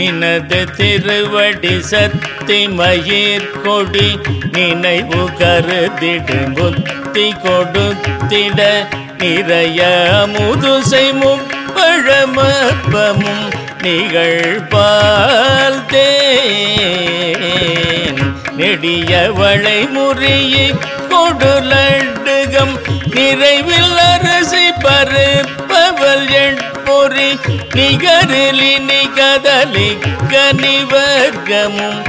நினது திருவடி சக்தி மயிர் கொடி நினைவு கருதிடு முத்தி கொடுத்திட நிறைய முதுசை முப்பழமப்பமும் நிகழ்பால் தேன் நெடிய வளை முறியை கொடுலண்டுகம் நிறைவில் அரசி பருப்பவல் எண்பொறி நிகரிலி நிகதலி கனிவர்க்கமும்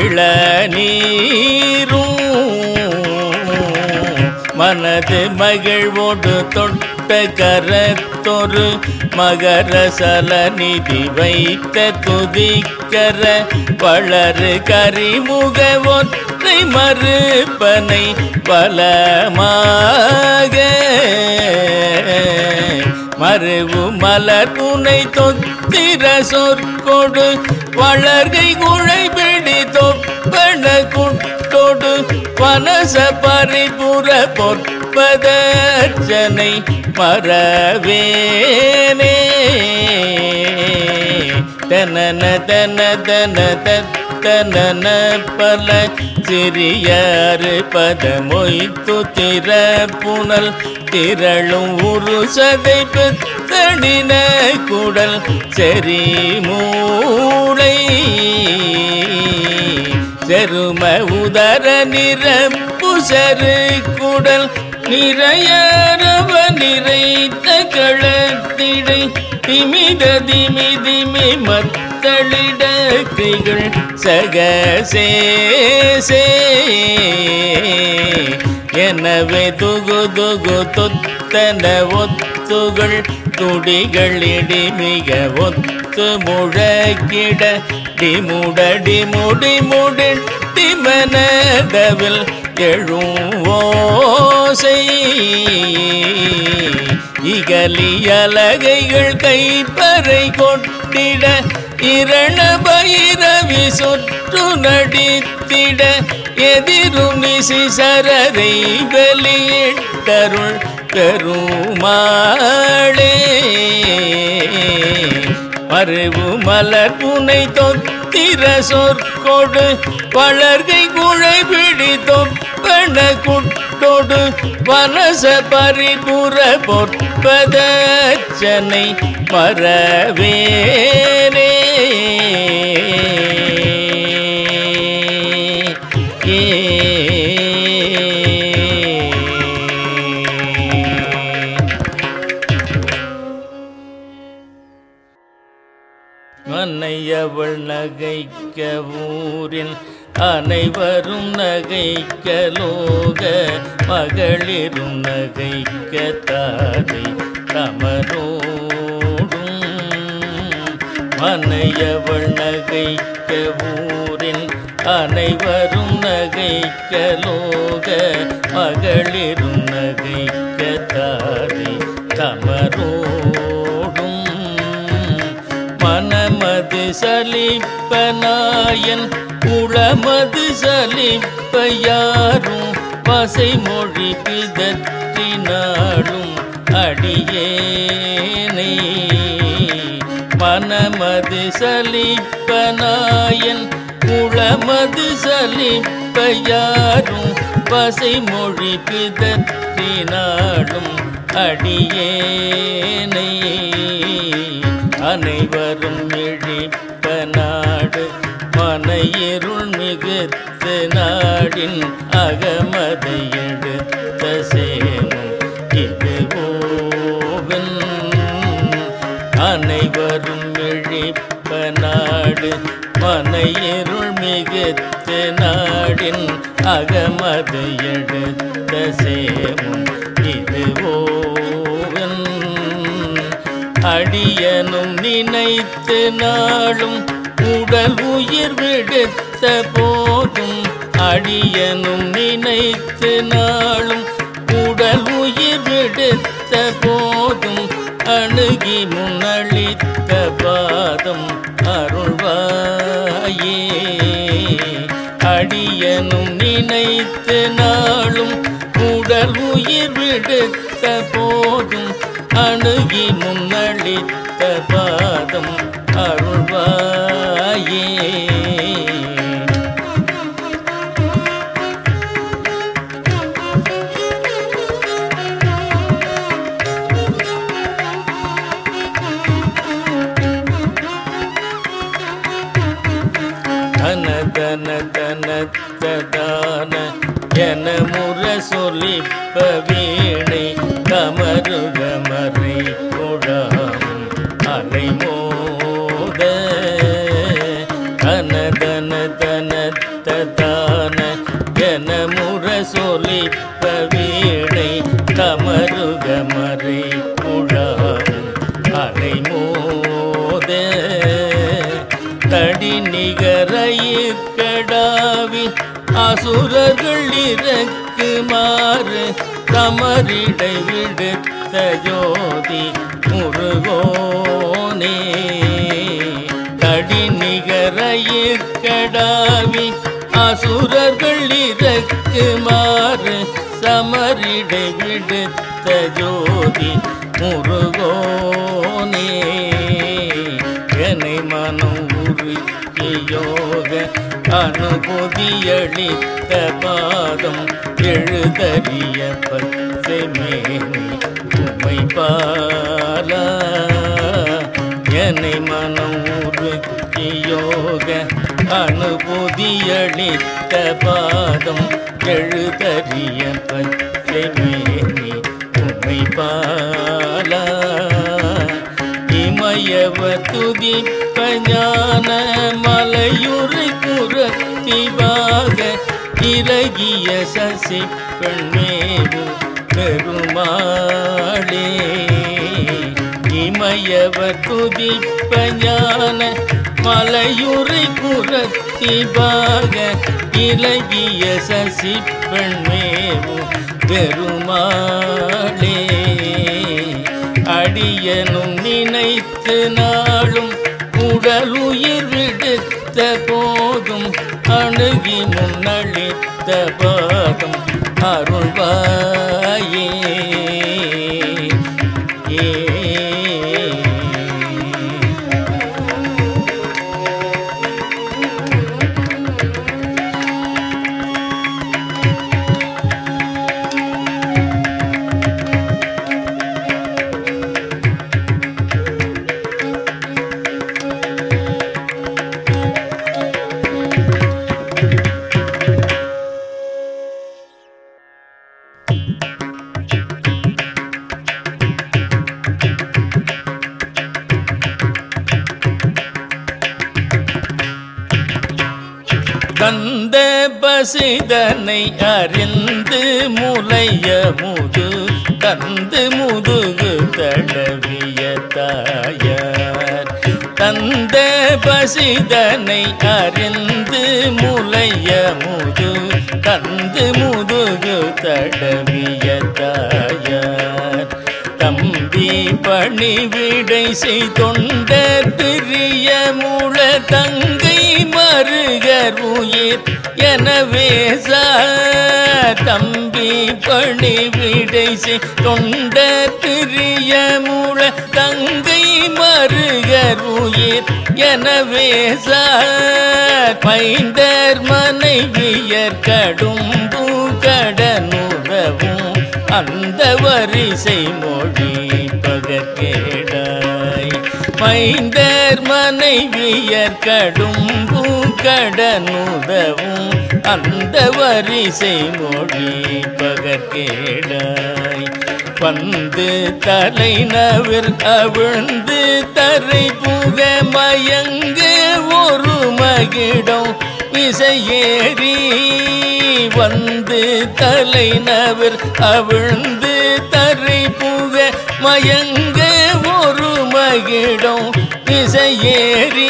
இளநீரும் மனது மகிழ்வோடு தொட்ட கரத்தொரு மகர சலநிதி வைத்த துதிக்கர வளரு கரிமுக ஒற்றை மறுப்பனை பலமாக மறுவு மலர் புனை தொத்திர சொற்கொடு வளர்கை குழைபிடி தொப்பன குட்டொடு பனச பரிபுற பொற்பதர்ச்சனை மறவேனே தனன தன தன தத்தனன பல சிறியாறு பதமொய்த்து திற புனல் திரளும் உரு சதை பெத்தடின குடல் செறி மூளை செரும உதர நிரப்பு செரு குடல் நிறையரவ நிறைத்த களத்திடை திமித திமி திமி மத்தளிட கைகள் சகசேசே எனவே துகு துகு தொத்தன ஒத்துகள் துடிகள் இடிமிக ஒத்து முழக்கிட டிமுடடி முடி முடி மனதவில் எழும் ஓசை இகலி அலகைகள் கைப்பறை கொட்டிட இரண பைரவி சொற்று நடித்திட எதிரும் நிசி சரரை வெளியிட்டருள் பெருமாளே மறுவு மலர் புனை தொத்திர சொற்கொடு வளர்கை குழை பிடி தொப்பன குட்டொடு வனச பரிபுற பொற்பதச்சனை மறவேனே ஏ மன்னையவள் நகைக்க ஊரில் அனைவரும் நகைக்க லோக மகளிரும் நகைக்க தாதை தமரோடும் மன்னையவள் நகைக்க ஊரில் அனைவரும் நகைக்க லோக மகளிரும் நகைக்க தாதை தமரோடும் மனமது சலிப்பனாயன் உளமது சலிப்ப யாரும் பசை மொழி பிதற்றினாலும் அடியேனை மனமது சலிப்பனாயன் உளமது சலிப்ப யாரும் பசை மொழி பிதற்றினாலும் அடியேனை அனைவரும் இழிப்ப நாடு மனையிருள் மிகுத்து நாடின் அகமதை எடுத்த சேமம் இது ஓவன் அனைவரும் இழிப்ப நாடு மனையிருள் மிகுத்து நாடின் அகமது எடுத்த சேமம் இது ஓவன் அடியனும் நினைத்து நாளும் உடல் உயிர் விடுத்த போதும் அடியனும் நினைத்து நாளும் உடல் உயிர் விடுத்த போதும் அணுகி முன்னளித்த பாதம் அருள்வாயே அடியனும் நினைத்து நாளும் உடல் உயிர் விடுத்த போதும் அணுகி முன்னளித்த பாதம் அருள்வாயே தனத்ததான என முற சொலிப்ப வீணை கமருக மறை குழாம் அலைமோத தன தன தனத்ததான என முற சொலிப்ப வீணை கமருக மறை குழாம் அலைமோத தடி நிகரையிற்கடாவி அசுரர்கள் இறக்குமாறு தமரிடை விடுத்த ஜோதி முருகோனே தடி நிகரையிற்கடாவி அசுரர்கள் இறக்குமாறு சமரிடை விடுத்த ஜோதி முருகோனே என்னை மனம் உருக்கி யோக அனுபூதியளித்த பாதம் எழுதறிய பச்சை மேனி உமை பாலா என்னை மனம் உருக்கி யோக அனுபூதியளித்த பாதம் எழுதறிய பச்சை மேனி உமை பாலா இமயவ துதிப்ப ஞான மலையுரை புறத்திவாக இலகிய சசி பெண்மேவு பெருமாளே இமயவ துதிப்ப ஞான மலையுரை புறத்திவாக இலகிய சசி பெண்மேவு பெருமாளே அடியனும் நினைத்து நாளும் உடலுயிர் விடுத்த போதும் அணுகி முன்னளித்த பாதம் அருள்வாயே ஏ கந்த பசிதனை அறிந்து முலைய முது தந்து முதுகு தடவிய தாயார் தந்த பசிதனை அறிந்து முலைய முது தந்து முதுகு தடவிய தாயார் தம்பி பணிவிடை செய்தொண்டர் பிரிய மூல தங்கை மருகர் உயிர் எனவே சார் தம்பி பணிவிடை செய்தொண்டர் பிரிய மூல தங்கை மருகர் உயிர் எனவே சார் பைந்தர் மனைவியர் கடும்பு கடனுறவும் அந்த வரிசை மொழி பகற்கேடாய் மைந்தர் மனைவியர் கடும் கடனுதவும் அந்த வரிசை மொழி பகற்கேடாய் வந்து தலைநவிர் அவிழ்ந்து தரை புக மயங்கு ஒரு மகிடம் விசையேறி வந்து தலைநவர் அவிழ்ந்து தரை புக மயங்க ஒரு மகிடம் விசையேறி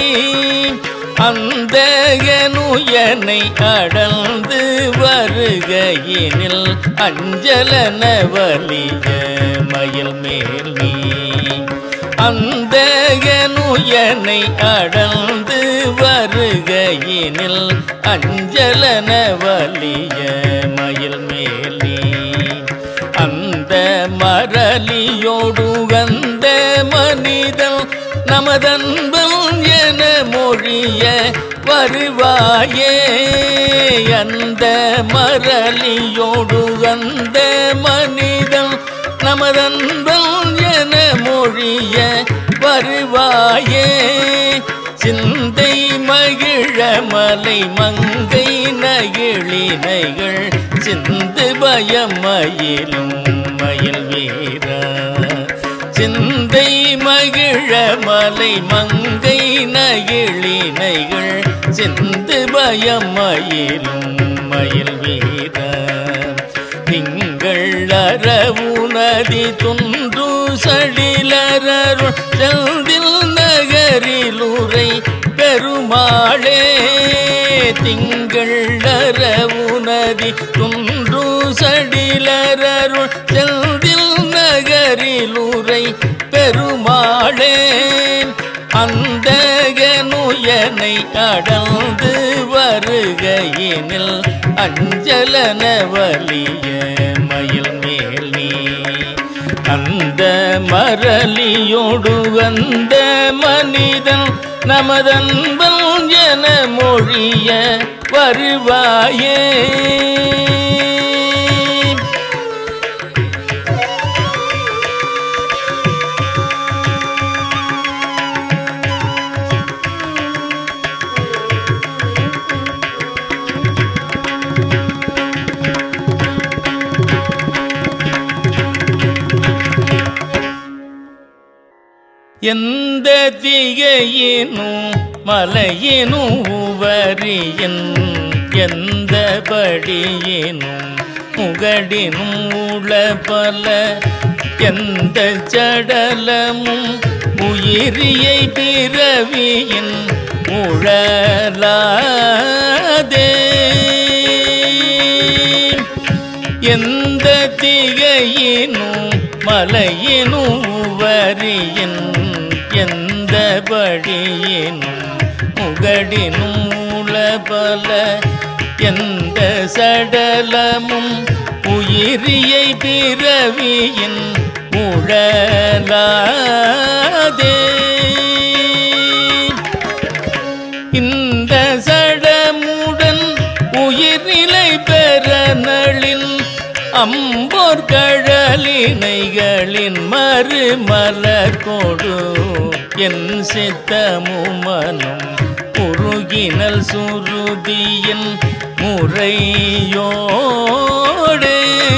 அந்த நுயனை அடர்ந்து வருகையினில் அஞ்சலன வலிய மயில் மேல் நீ அந்த நுயனை அடர்ந்து வருகையினில் அஞ்சலன வலிய மயில் மேலி அந்த மரலியோடு வந்த மனிதன் நமதன்பன் என மொழிய வருவாயே அந்த மரலியோடு வந்த மனிதன் நமதன்பன் என மொழிய வருவாயே சிந்தை மகிழ மலை மங்கை நகிழினைகள் சிந்து பயம் மயிலும் மயில் வீரா சிந்தை மகிழ மலை மங்கை நகிழினைகள் சிந்து பயம் மயிலும் மயில் வீரா திங்கள் அரவு நதி துன்று சடிலரருள் செந்தில் நகரிலுரை பெருமாளே திங்கள் அரவு நதி துன்று சடிலரருள் செந்தில் நகரிலுரை பெருமாளே அந்த நுயனை அடர்ந்து வருகையினில் அஞ்சலன வலிய மயில் மேல் நீ அந்த மரலியோடு அந்த மனிதன் நமதன்பன் என மொழிய வருவாயே எந்த திகையினும் மலையினும் உவரியின் எந்த படியினும் முகடினும் உள பல எந்த சடலமும் உயிரியை பிறவியின் உழலாதே எந்த திகையினும் மலையினும் உவரியின் எந்த படியினும் முகடினும் உளபல எந்த சடலமும் உயிரியை பிறவியின் உழலாதே இந்த சடமுடன் உயிர்நிலை பெற நளின் அம்போர் கழலினைகளின் மறுமலர் கொடு என் சித்தமும் மனம் உருகினல் சுருதியின் முறையோடு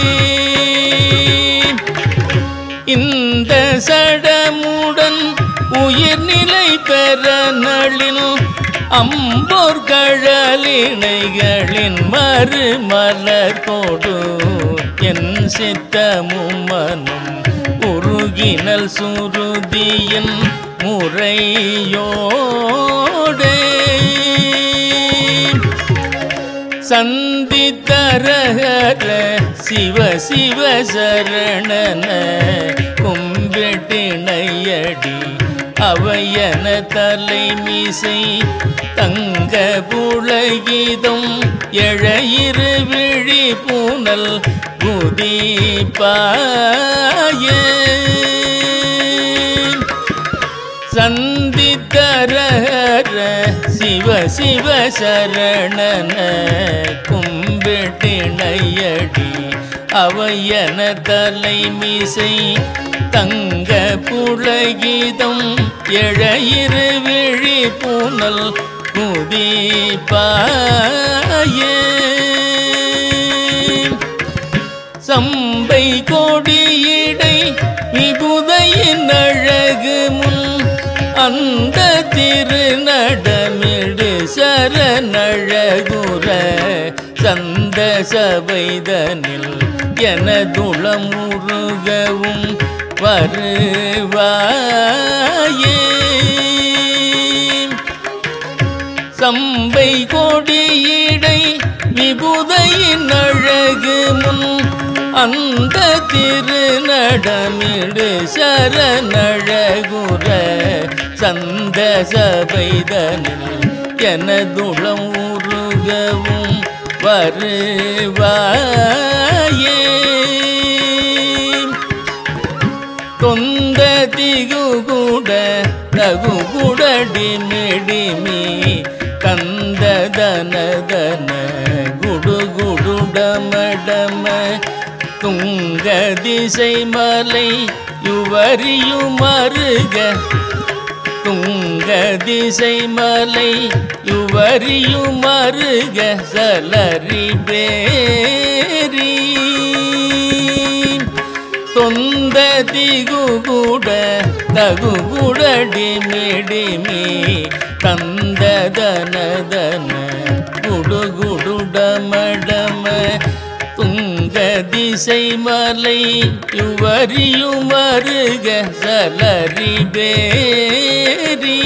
இந்த சடமுடன் உயிர்நிலை பெற நளின் அம்போர் கழலினைகளின் மறுமலர் கொடு என் சித்தமும் மனம் உருகினல் சுருதியின் முறையோடு சந்தித்தரகர சிவ சிவ சரணன கும்பிட்டிணையடி அவையன தலைமிசை தங்க புலகிதம் எழையிரு விழி பூனல் புதிப்பாயே சந்தித்தரர சிவ சிவ சரணன கும்பிட்டிணையடி அவையன தலைமிசை தங்க புலகிதம் எழையிரு விழி பூனல் முதிப்பாயே சம்பை கொடியிடை விபுதையின் அழகு முன் அந்த திருநடமிடு சரணழகுற சந்த சபைதனில் எனதுளம் உருகவும் வருவாயே சம்பை கொடியிடை விபுதையின் அழகு முன் அந்த திருநடமிடு சரணழகுற சந்த சபைதனில் எனதுளம் உருகவும் வருவாயே தொந்த திகுகுட ரகுகுடடி நெடிமி கந்த தன தன குடு குடுடமடம துங்க திசை மலை யுவரியுமருக துங்க துங்க திசை மலை யுவரியும் அருக சலரி பேரி தொந்த திகுகுட தகுகுடடி மிடிமி தந்த தன தன குடுகுடுடமடம துங்க திசை மலை யுவரியும் அருக சலரி பேரி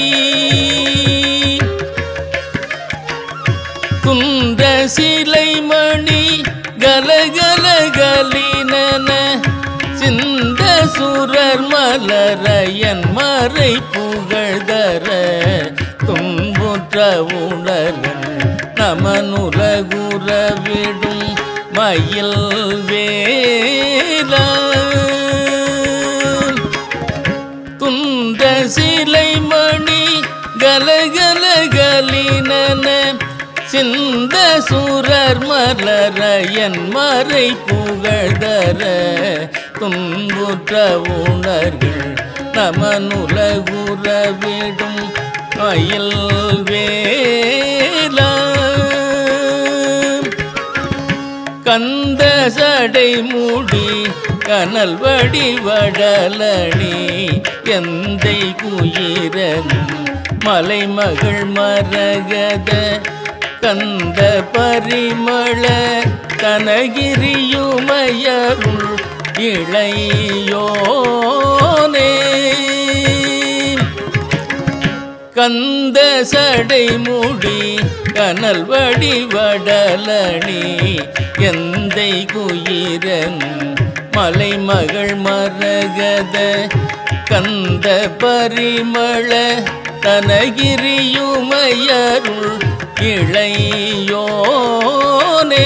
குன்ற சிலை மணி கலகல கலினன சிந்த சுரர் மலரையன் மறை புகழ்தர துன்புற்ற உணர்வன் நமனுலகுறவிடும் மயில் வேலா துந்த சிலை மணி கலகல கலினன சிந்த சூரர் மலரையன் மறை புகழ்தர துன்புற்ற உணர்கள் நமனுலகுறவிடும் மயில் வேலா கந்த சடை மூடி கனல் வடிவடலணி எந்தை குயிரனும் மலைமகள் மரகத கந்த பரிமள கனகிரியுமயருள் இளையோனே கந்த சடை மூடி கனல் வடிவடலணி எந்தை குயிரன் மலைமகள் மரகத கந்த பரிமள தனகிரியுமயருள் இளையோனே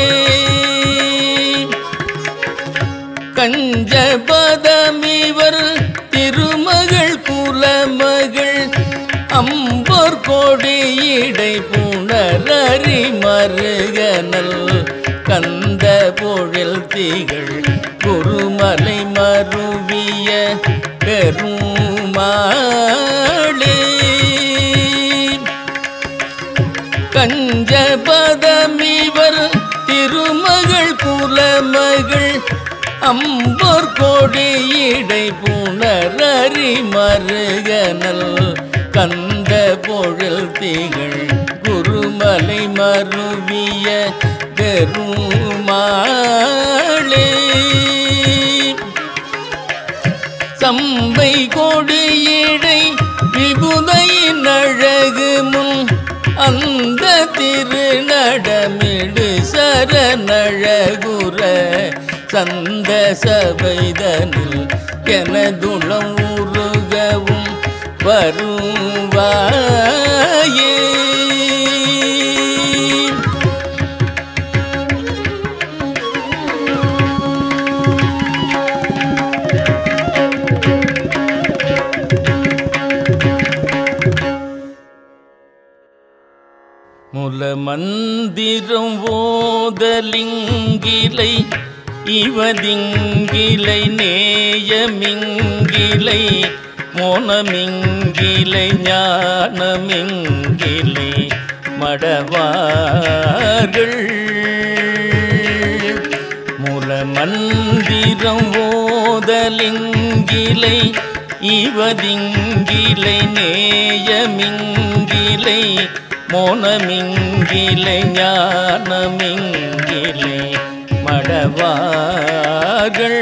கஞ்சபதமிவர் திருமகள் குலமகள் அம்போர் கொடியடை புணரறி மருகனல் கந்த பொழில் திகழ் குருமலை மருவிய பெருமாளே கஞ்சபதமிவர் திருமகள் குலமகள் அம்போர் கொடியடை புணரறி மருகனல் கந்த பொழில் திகழ் குருமலை மருவிய பெருமாளே சம்பை கொடியடை விபுதையின் அழகு முன் அந்த திருநடமிடு சரணழகுற சந்த சபைதனில் எனதுளம் உருகவும் வருவாயே முல மந்திரம் ஓதலிங்கிலை இவதிங்கிலை நேயமிங்கிலை மோனமிங்கிலை ஞானமிங்கிலை மடவார்கள் முல மந்திரம் ஓதலிங்கிலை இவதிங்கிலை நேயமிங்கிலை மோனமிங்கிலை ஞானமிங்கிலை மடவார்கள்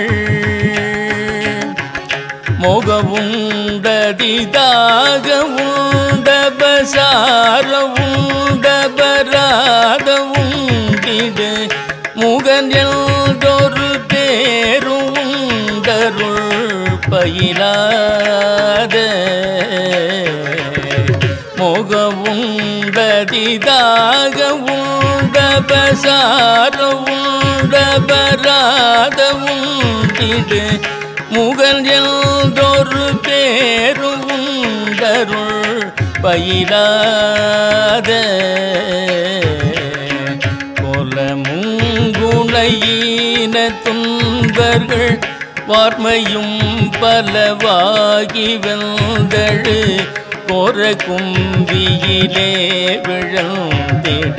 முகவுண்டதிதாக உண்டபசார உண்டபராத உண்டிடு முகன் எல்லொரு பேரும் உண்டருள் பயிலாத முகவுண்டதிதாக உண்டபசார உண்டபராத உண்டிடு முகல் எல்லொரு பேரும் உண்டருள் பயிலாத கொல முங்குளையின துன்பர்கள் வார்மையும் பலவாகி வெந்தழு கோர கும்பியிலே விழந்திட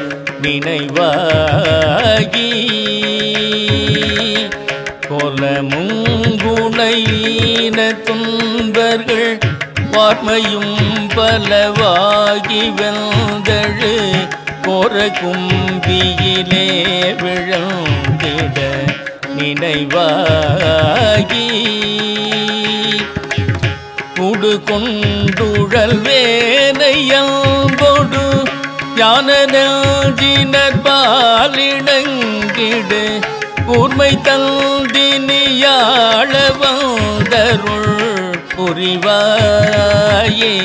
நினைவாகி கொலமுங்குணையின துன்பர்கள் வார்மையும் பலவாகி வெந்தழு கோர கும்பியிலே விழந்திட நினைவாகி குடு கொண்டுழல் வேனையம்போடு ஞான நெஞ்சினர் பாலிடங்கிடு கூர்மை தந்தினியாள வந்தருள் புரிவாயே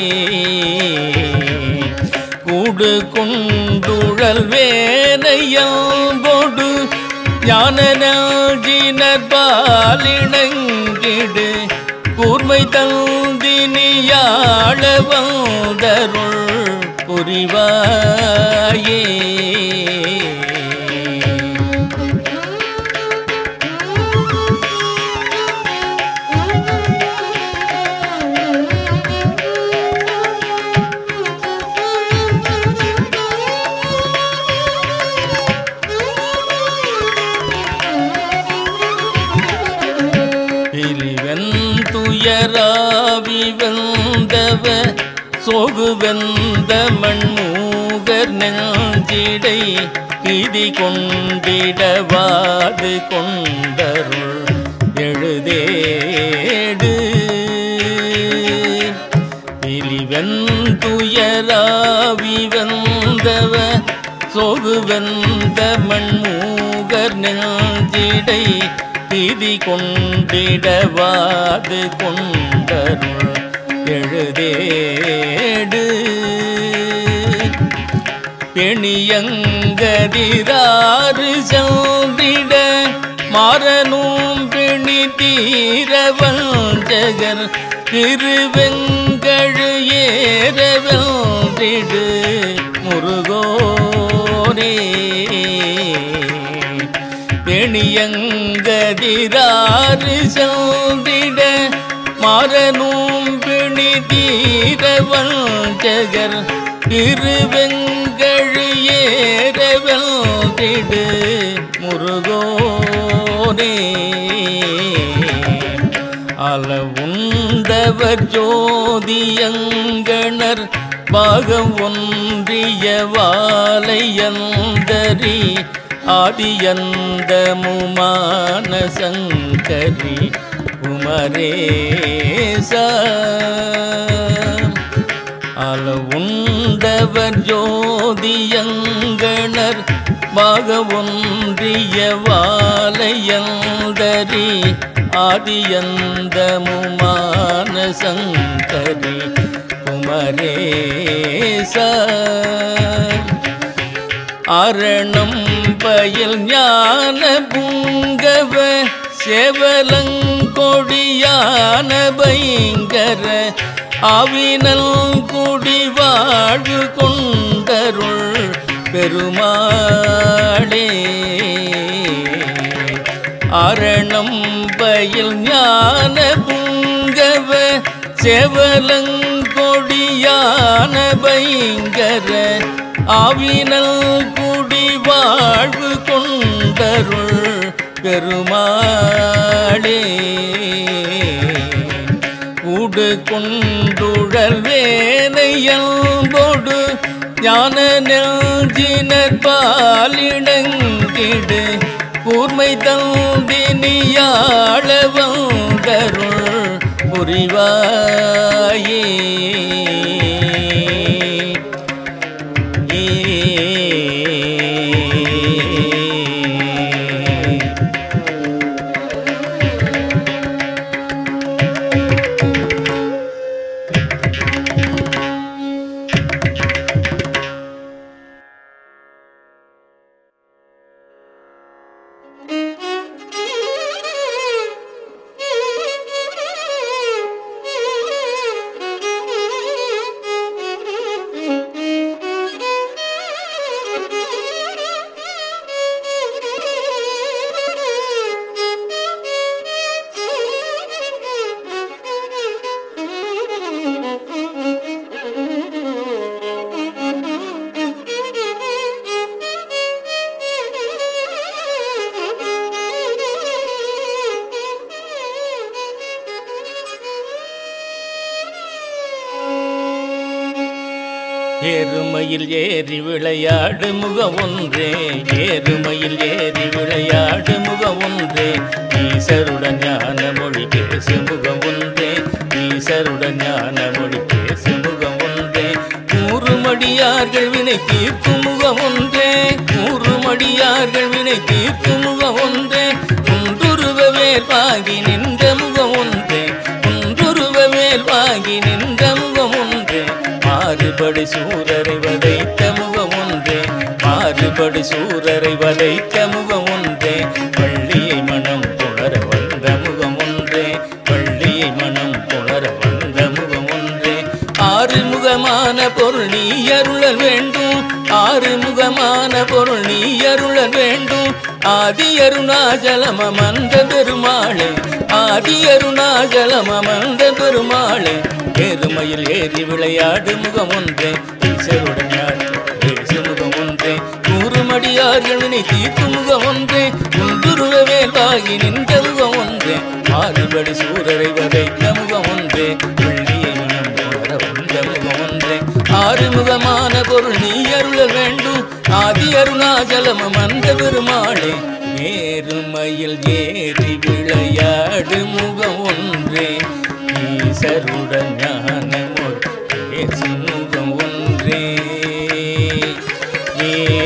கூடு கொண்டுழல் வேனையம்போடு ஞான நெஞ்சினர் பாலிடங்கிடு கூர்மை தந்தினியாள வந்தருள் புரிவாயே பிரிவன் துயராவி வந்தவ சோகு வெந்த மண்மூகர் நெஞ்சிடை பிதி கொண்டிடவாது கொண்டருள் எழுதேடு பிரிவன் துயராவி வந்தவ சோகு வெந்த மண்மூகர் நெஞ்சிடை பிதி கொண்டிடவாது கொண்டருள் எழுதேடு பெணியங்கதிராறு சென்றிட மாறனும் பிணி தீரவன் ஜகர் திருவெங்கழு ஏறவென்றிடு முருகோரே பெணியங்கதிராறு சென்றிட மாறனும் பிணி தீரவன் ஜகர் திருவெங்கழு ஏறவென்றிடு முருகோரே அளவுண்டவர் ஜோதியங்கணர் பாகம் ஒன்றிய வாலையந்தரி ஆதியந்தமுமான சங்கரி குமரேச அளவுண்டவர் ஜோதியங்கணர் பாக ஒன்றிய வாலையந்தரி ஆதியந்தமுமான சங்கரி குமரேச அரணம் பயில் ஞான புங்கவ செவலங்கொடியான பயங்கர அவினல் குடி வாழ்வு கொண்டருள் பெருமாளே அரணம் பயில் ஞான புங்கவ செவலங்கொடியான பயங்கர ஆவினல் குடி வாழ்வு கொண்டருள் பெருமாளே உடு கொண்டுழல் வேனையம்போடு ஞான நெஞ்சினர் பாலிடங்கிடு கூர்மை தந்தினியாள வந்தருள் புரிவாயே ஏறுமையில் ஏறி விளையாடு முகம் ஒன்றே ஏறுமையில் ஏறி விளையாடு முகம் ஒன்றே ஈசருடன் ஞான மொழி பேசு முகம் ஒன்றே ஈசருடன் ஞான மொழி பேசு முகம் ஒன்றே கூறுமடியார்கள் வினை தீர்க்கும் முகம் ஒன்றே கூறுமடியார்கள் வினை தீர்க்கும் முகம் ஒன்றே குன்றுருவ வேல் வாங்கி நின்ற முகம் ஒன்றே குன்றுருவ வேல் வாங்கி நின்ற முகம் ஒன்றே மாறுபடி சூரரை வதைத்த முகம் ஒன்றே மாறுபடி சூரரை வதைத்த முகம் ஒன்றே பள்ளியை மனம் புணர வந்த முகம் ஒன்றே பள்ளியை மனம் புணர வந்த முகம் ஒன்றே ஆறுமுகமான பொருள் நீ அருளல் வேண்டும் ஆறுமுகமான பொருள் நீ அருளல் வேண்டும் ஆதி அருணாச்சலம் அமர்ந்த பெருமாளே ஆதி அருணாச்சலம் அமர்ந்த பெருமாளே ஏறுமையில் ஏறி விளையாடு முகம் ஒன்றே ஈஸ்வருடன் யார் பேசு முகம் ஒன்றே கூறுமடியார்கள் வினை தீர்க்கு முகம் ஒன்றே குந்துருவ வேல்வாகி நின்ற முகம் ஒன்றே மாறுபடி சூரரை வதைத்த முகம் ஒன்றே வெள்ளியை மனம் உணர வந்த முகம் ஒன்றே ஆறுமுகமான பொருள் நீ அருள வேண்டும் ஆதி அருணாச்சலம் மந்த பெருமாளே நேருமையில் ஏறி விளையாடு முகம் ஒன்றே ஈசருடன் ஞான பேசு முகம் ஒன்றே ஏ